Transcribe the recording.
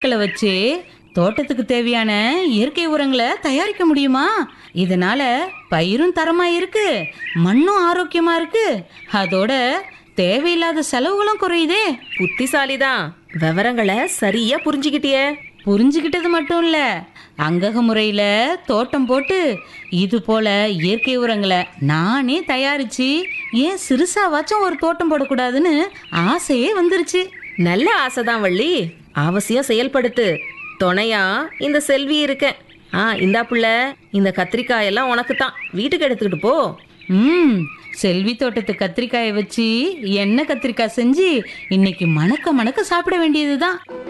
பொருட்களை வச்சு தோட்டத்துக்கு தேவையான இயற்கை உரங்களை தயாரிக்க முடியுமா இதனால பயிரும் தரமா இருக்கு மண்ணும் ஆரோக்கியமா இருக்கு அதோட தேவையில்லாத செலவுகளும் குறையுதே புத்திசாலிதான் விவரங்களை சரியா புரிஞ்சுக்கிட்டியே புரிஞ்சுக்கிட்டது மட்டும் இல்ல அங்கக முறையில தோட்டம் போட்டு இது போல இயற்கை உரங்களை நானே தயாரிச்சு ஏன் சிறுசாவாச்சும் ஒரு தோட்டம் போடக்கூடாதுன்னு ஆசையே வந்துருச்சு நல்ல ஆசைதான் வள்ளி அவசியம் செயல்படுத்து துணையா இந்த செல்வி இருக்கேன் ஆ இந்தா புள்ள இந்த கத்திரிக்காய் எல்லாம் உனக்கு தான் வீட்டுக்கு எடுத்துக்கிட்டு போ ம் செல்வி தோட்டத்து கத்திரிக்காயை வச்சு எண்ணெய் கத்திரிக்காய் செஞ்சு இன்னைக்கு மணக்க மணக்க சாப்பிட வேண்டியதுதான்